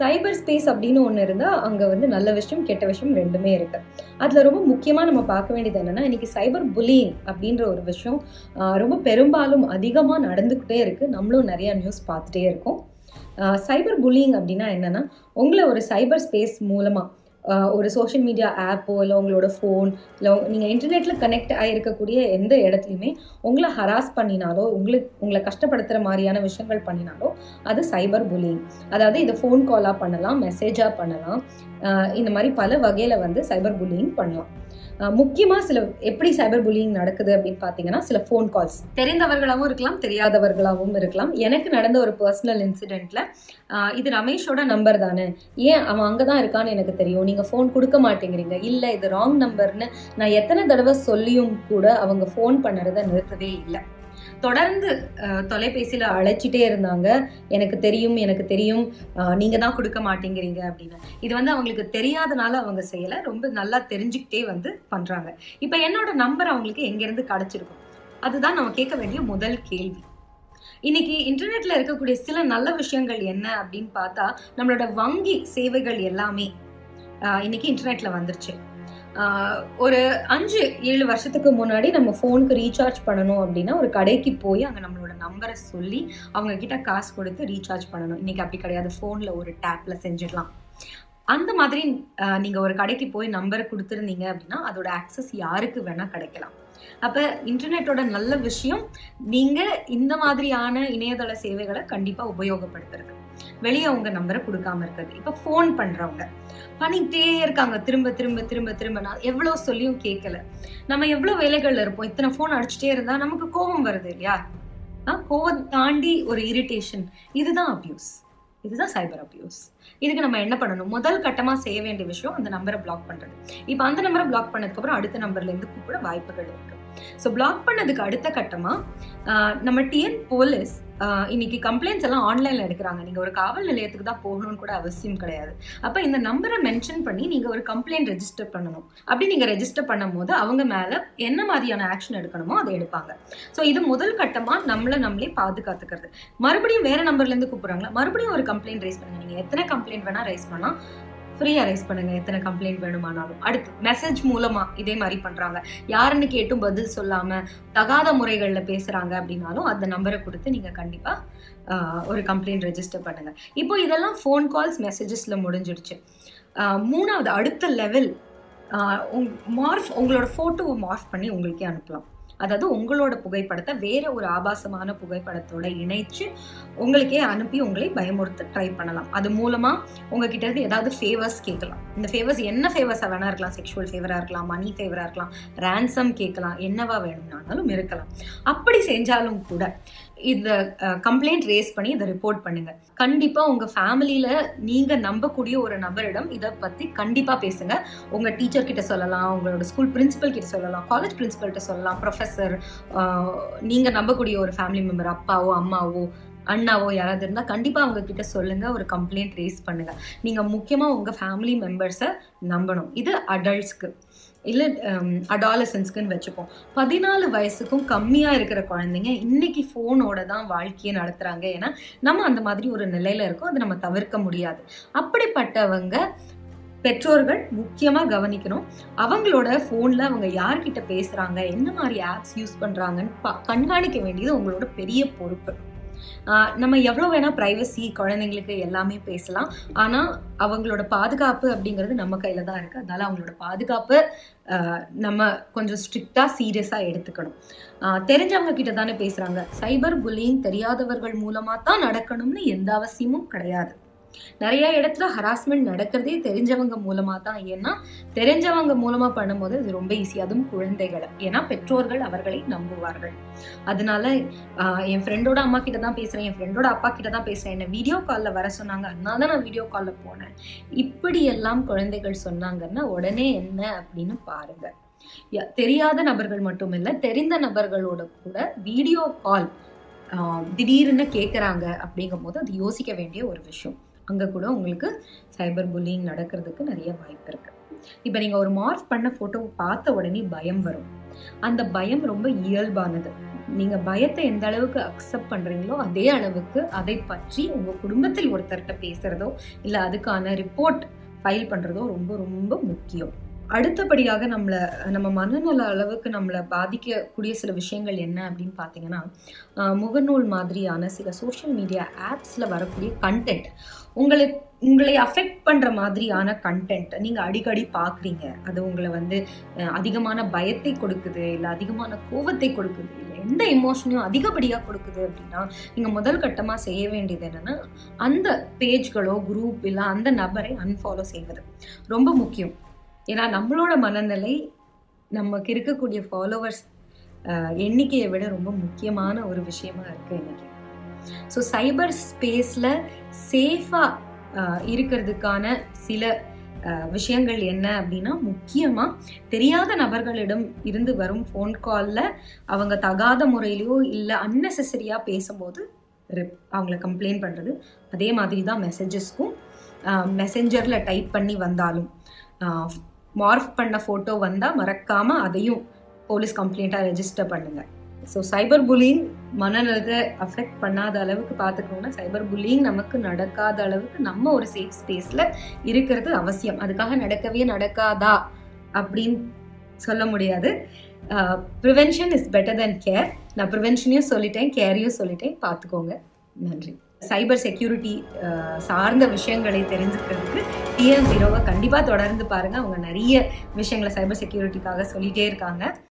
சைபர் space அப்படின்னு ஒன்று இருந்தால் அங்கே வந்து நல்ல விஷயம் கெட்ட விஷயம் ரெண்டுமே இருக்கு அதில் ரொம்ப முக்கியமாக நம்ம பார்க்க வேண்டியது என்னன்னா இன்னைக்கு சைபர் புல்லிங் அப்படின்ற ஒரு விஷயம் ஆஹ், ரொம்ப பெரும்பாலும் அதிகமாக நடந்துக்கிட்டே இருக்கு நம்மளும் நிறைய நியூஸ் பார்த்துட்டே இருக்கோம் சைபர் புல்லிங் அப்படின்னா என்னன்னா உங்களை ஒரு சைபர் ஸ்பேஸ் மூலமாக ஒரு சோஷியல் மீடியா ஆப்போ இல்லை உங்களோட ஃபோன் இல்லை நீங்கள் இன்டர்நெட்டில் கனெக்ட் ஆகிருக்கக்கூடிய எந்த இடத்துலையுமே உங்களை ஹராஸ் பண்ணினாலோ உங்களுக்கு உங்களை கஷ்டப்படுத்துகிற மாதிரியான விஷயங்கள் பண்ணினாலோ அது சைபர் புல்லிங் அதாவது இதை ஃபோன் காலாக பண்ணலாம் மெசேஜாக பண்ணலாம் ஆஹ் இந்த மாதிரி பல வகையில் வந்து சைபர் புல்லிங் பண்ணலாம் முக்கியமாக சில எப்படி சைபர் புல்லிங் நடக்குது அப்படின்னு பார்த்தீங்கன்னா சில ஃபோன் கால்ஸ் தெரிந்தவர்களாகவும் இருக்கலாம் தெரியாதவர்களாகவும் இருக்கலாம் எனக்கு நடந்த ஒரு பர்சனல் இன்சிடெண்ட்ல இது ரமேஷோட நம்பர் தானே ஏன் அவன் அங்கே தான் இருக்கான்னு எனக்கு தெரியும் நீங்கள் ஃபோன் கொடுக்க மாட்டேங்கிறீங்க இல்லை இது ராங் நம்பர்னு நான் எத்தனை தடவை சொல்லியும் கூட அவங்க ஃபோன் பண்ணுறதை நிறுத்தவே இல்லை தொடர்ந்து அஹ், தொலைபேசியில அழைச்சிட்டே இருந்தாங்க எனக்கு தெரியும் எனக்கு தெரியும் அஹ், நீங்க தான் கொடுக்க மாட்டேங்கிறீங்க அப்படின்னு இது வந்து அவங்களுக்கு தெரியாதனால அவங்க செய்யல ரொம்ப நல்லா தெரிஞ்சுக்கிட்டே வந்து பண்றாங்க இப்போ என்னோட நம்பர் அவங்களுக்கு எங்க இருந்து கிடைச்சிருக்கும் அதுதான் நம்ம கேட்க வேண்டிய முதல் கேள்வி இன்னைக்கு இன்டர்நெட்ல இருக்கக்கூடிய சில நல்ல விஷயங்கள் என்ன அப்படின்னு பார்த்தா நம்மளோட வங்கி சேவைகள் எல்லாமே ஆஹ், இன்னைக்கு இன்டர்நெட்ல வந்துருச்சு ஆஹ், ஒரு அஞ்சு ஏழு வருஷத்துக்கு முன்னாடி நம்ம ஃபோனுக்கு ரீசார்ஜ் பண்ணணும் அப்படின்னா ஒரு கடைக்கு போய் அங்கே நம்மளோட நம்பரை சொல்லி அவங்க கிட்ட காசு கொடுத்து ரீசார்ஜ் பண்ணணும் இன்னைக்கு அப்படி கிடையாது ஃபோனில் ஒரு டேப்ல செஞ்சிடலாம் அந்த மாதிரி ஆஹ், நீங்க ஒரு கடைக்கு போய் நம்பரை கொடுத்துருந்தீங்க அப்படின்னா அதோட ஆக்சஸ் யாருக்கு வேணா கிடைக்கலாம் அப்ப இன்டர்நெட்டோட நல்ல விஷயம் நீங்க இந்த மாதிரியான இணையதள சேவைகளை கண்டிப்பா உபயோகப்படுத்துறது வெளியே உங்க நம்பரை கொடுக்காம இருக்கிறது இப்ப ஃபோன் பண்றவங்க பண்ணிக்கிட்டே இருக்காங்க திரும்ப திரும்ப திரும்ப திரும்ப நான் எவ்வளவு சொல்லியும் கேட்கல நம்ம எவ்வளவு வேலைகள்ல இருப்போம் இத்தனை ஃபோன் அடிச்சுட்டே இருந்தா நமக்கு கோபம் வருது இல்லையா ஆ, கோவம் தாண்டி ஒரு இரிட்டேஷன் இதுதான் அபியூஸ் இதுதான் சைபர் அபியூஸ் இதுக்கு நம்ம என்ன பண்ணணும் முதல் கட்டமா செய்ய வேண்டிய விஷயம் அந்த நம்பரை பிளாக் பண்றது இப்போ அந்த நம்பரை பிளாக் பண்ணதுக்கு அப்புறம் அடுத்த நம்பர்ல இருந்து கூப்பிட வாய்ப்புகள் இருக்கு ஸோ பிளாக் பண்ணதுக்கு அடுத்த கட்டமா ஆஹ், நம்ம டிஎன் போலீஸ் ஆஹ், இன்னைக்கு கம்ப்ளைண்ட்ஸ் எல்லாம் ஆன்லைன்ல எடுக்கிறாங்க நீங்க ஒரு காவல் நிலையத்துக்கு தான் போகணும்னு கூட அவசியம் கிடையாது அப்ப இந்த நம்பரை மென்ஷன் பண்ணி நீங்க ஒரு கம்ப்ளைண்ட் ரெஜிஸ்டர் பண்ணணும் அப்படி நீங்க ரெஜிஸ்டர் பண்ணும் போது அவங்க மேல என்ன மாதிரியான ஆக்ஷன் எடுக்கணுமோ அதை எடுப்பாங்க ஸோ இது முதல் கட்டமா நம்மள நம்மளே பாதுகாத்துக்கிறது மறுபடியும் வேற நம்பர்ல இருந்து கூப்பிடுறாங்களா மறுபடியும் ஒரு கம்ப்ளைண்ட் ரைஸ் பண்ணுங்க நீங்க எத்தனை கம்ப்ளைண்ட் வேணா ரைஸ் பண்ணலாம் ஃப்ரீயா ரைஸ் பண்ணுங்க எத்தனை கம்ப்ளைண்ட் வேணுமானாலும் அடுத்து மெசேஜ் மூலமா இதே மாதிரி பண்றாங்க யாருன்னு கேட்டும் பதில் சொல்லாம தகாத முறைகள்ல பேசுறாங்க அப்படின்னாலும் அந்த நம்பரை கொடுத்து நீங்க கண்டிப்பா ஆஹ், ஒரு கம்ப்ளைண்ட் ரெஜிஸ்டர் பண்ணுங்க இப்போ இதெல்லாம் ஃபோன் கால்ஸ் மெசேஜஸ்ல முடிஞ்சிடுச்சு ஆஹ், மூணாவது அடுத்த லெவல் மார்ஃப் உங்களோட ஃபோட்டோவை மார்ஃப் பண்ணி உங்களுக்கே அனுப்பலாம் அதாவது உங்களோட புகைப்படத்தை வேற ஒரு ஆபாசமான புகைப்படத்தோட இணைச்சு உங்களுக்கே அனுப்பி உங்களை பயமுறுத்த ட்ரை பண்ணலாம் அது மூலமா உங்ககிட்ட இருந்து ஏதாவது ஃபேவர்ஸ் கேட்கலாம் இந்த ஃபேவர்ஸ் என்ன ஃபேவர்ஸாக வேணா இருக்கலாம் செக்ஷுவல் ஃபேவரா இருக்கலாம் மணி ஃபேவரா இருக்கலாம் ரேன்சம் கேட்கலாம் என்னவா வேணும்னாலும் இருக்கலாம் அப்படி செஞ்சாலும் கூட இந்த கம்ப்ளைண்ட் ரேஸ் பண்ணி இதை ரிப்போர்ட் பண்ணுங்க கண்டிப்பா உங்க ஃபேமிலியில நீங்க நம்பக்கூடிய ஒரு நபரிடம் இதை பத்தி கண்டிப்பா பேசுங்க உங்க டீச்சர் கிட்ட சொல்லலாம் உங்களோட ஸ்கூல் பிரின்சிபல் கிட்ட சொல்லலாம் காலேஜ் பிரின்சிபல் கிட்ட சொல்லலாம் ப்ரொஃபஸர் நீங்க நம்பக்கூடிய ஒரு ஃபேமிலி மெம்பர் அப்பாவோ அம்மாவோ அண்ணாவோ யாராவது இருந்தால் கண்டிப்பாக அவங்க கிட்ட சொல்லுங்க ஒரு கம்ப்ளைண்ட் ரேஸ் பண்ணுங்க நீங்கள் முக்கியமாக உங்கள் ஃபேமிலி மெம்பர்ஸை நம்பணும் இது அடல்ட்ஸ்க்கு இல்லை அடாலசன்ஸ்க்குன்னு வச்சுப்போம் பதினாலு வயசுக்கும் கம்மியாக இருக்கிற குழந்தைங்க இன்னைக்கு ஃபோனோட தான் வாழ்க்கையை நடத்துகிறாங்க ஏன்னா நம்ம அந்த மாதிரி ஒரு நிலையில இருக்கோம் அதை நம்ம தவிர்க்க முடியாது அப்படிப்பட்டவங்க பெற்றோர்கள் முக்கியமாக கவனிக்கணும் அவங்களோட ஃபோனில் அவங்க யார்கிட்ட பேசுகிறாங்க என்ன மாதிரி ஆப்ஸ் யூஸ் பண்ணுறாங்கன்னு பா கண்காணிக்க வேண்டியது உங்களோட பெரிய பொறுப்பு ஆஹ் நம்ம எவ்வளோ வேணால் ப்ரைவசி குழந்தைங்களுக்கு எல்லாமே பேசலாம் ஆனால் அவங்களோட பாதுகாப்பு அப்படிங்கிறது நம்ம கையில் தான் இருக்குது அதனால அவங்களோட பாதுகாப்பு ஆஹ் நம்ம கொஞ்சம் ஸ்ட்ரிக்டாக சீரியஸாக எடுத்துக்கணும் ஆஹ் தெரிஞ்சவங்க கிட்ட தானே பேசுகிறாங்க சைபர் புல்லிங் தெரியாதவர்கள் மூலமாக தான் நடக்கணும்னு எந்த அவசியமும் கிடையாது நிறைய இடத்துல ஹராஸ்மெண்ட் நடக்கிறதே தெரிஞ்சவங்க மூலமா தான் ஏன்னா தெரிஞ்சவங்க மூலமா பண்ணும்போது இது ரொம்ப ஈஸி அதுவும் குழந்தைகளை ஏன்னா பெற்றோர்கள் அவர்களை நம்புவார்கள் அதனால ஆஹ், என் ஃப்ரெண்டோட அம்மா கிட்ட தான் பேசுறேன் என் ஃப்ரெண்டோட அப்பா கிட்ட தான் பேசுறேன் என்ன வீடியோ கால்ல வர சொன்னாங்க அதனால தான் நான் வீடியோ கால்ல போனேன் இப்படி எல்லாம் குழந்தைகள் சொன்னாங்கன்னா உடனே என்ன அப்படின்னு பாருங்க ய- தெரியாத நபர்கள் மட்டும் இல்ல தெரிந்த நபர்களோட கூட வீடியோ கால் திடீர்னு கேட்குறாங்க அப்படிங்கும் போது அது யோசிக்க வேண்டிய ஒரு விஷயம் அங்கே கூட உங்களுக்கு சைபர் புல்லிங் நடக்கிறதுக்கு நிறைய வாய்ப்பு இருக்கு இப்போ நீங்கள் ஒரு மார்க் பண்ண ஃபோட்டோவை பார்த்த உடனே பயம் வரும் அந்த பயம் ரொம்ப இயல்பானது நீங்க பயத்தை எந்த அளவுக்கு அக்செப்ட் பண்றீங்களோ அதே அளவுக்கு அதை பற்றி உங்க குடும்பத்தில் ஒருத்தர்கிட்ட பேசுறதோ இல்ல அதுக்கான ரிப்போர்ட் ஃபைல் பண்றதோ ரொம்ப ரொம்ப முக்கியம் அடுத்தபடியாக நம்மளை நம்ம மனநல அளவுக்கு நம்மளை பாதிக்கக்கூடிய சில விஷயங்கள் என்ன அப்படின்னு பார்த்தீங்கன்னா ஆஹ் முகநூல் மாதிரியான சில சோஷியல் மீடியா ஆப்ஸில் வரக்கூடிய கண்டென்ட் உங்களை உங்களை அஃபெக்ட் பண்ணுற மாதிரியான கண்டென்ட் நீங்கள் அடிக்கடி பார்க்குறீங்க அது உங்களை வந்து அஹ், அதிகமான பயத்தை கொடுக்குது இல்லை அதிகமான கோவத்தை கொடுக்குது இல்லை எந்த எமோஷனையும் அதிகப்படியாக கொடுக்குது அப்படின்னா நீங்கள் முதல் கட்டமாக செய்ய வேண்டியது என்னென்னா அந்த பேஜ்களோ குரூப் இல்லை அந்த நபரை அன்ஃபாலோ செய்வது ரொம்ப முக்கியம் ஏன்னா நம்மளோட மனநிலை நமக்கு இருக்கக்கூடிய ஃபாலோவர்ஸ் எண்ணிக்கையை விட ரொம்ப முக்கியமான ஒரு விஷயமா இருக்கு இன்னைக்கு ஸோ சைபர் ஸ்பேஸில் சேஃபாக இருக்கிறதுக்கான சில அஹ், விஷயங்கள் என்ன அப்படின்னா முக்கியமாக தெரியாத நபர்களிடம் இருந்து வரும் ஃபோன் காலில் அவங்க தகாத முறையிலையோ இல்லை அன்னெசரியாக பேசும்போது ரிப் அவங்கள கம்ப்ளைண்ட் பண்ணுறது அதே மாதிரி தான் மெசேஜஸ்க்கும் மெசஞ்சரில் டைப் பண்ணி வந்தாலும் மார்ஃப் பண்ண ஃபோட்டோ வந்தால் மறக்காமல் அதையும் போலீஸ் கம்ப்ளைண்ட்டாக ரெஜிஸ்டர் பண்ணுங்கள் ஸோ சைபர் புல்லிங் மனநலத்தை அஃபெக்ட் பண்ணாத அளவுக்கு பார்த்துக்கணும்னா சைபர் புல்லிங் நமக்கு நடக்காத அளவுக்கு நம்ம ஒரு சேஃப் ஸ்பேஸில் இருக்கிறது அவசியம் அதுக்காக நடக்கவே நடக்காதா அப்படின்னு சொல்ல முடியாது prevention is better than care நான் ப்ரிவென்ஷனையும் சொல்லிட்டேன் கேரையும் சொல்லிட்டேன் பார்த்துக்கோங்க நன்றி சைபர் செக்யூரிட்டி சார்ந்த விஷயங்களை தெரிஞ்சுக்கிறதுக்கு டிஎம் ஜீரோவை கண்டிப்பாக தொடர்ந்து பாருங்கள் அவங்க நிறைய விஷயங்களை சைபர் செக்யூரிட்டிக்காக சொல்லிட்டே இருக்காங்க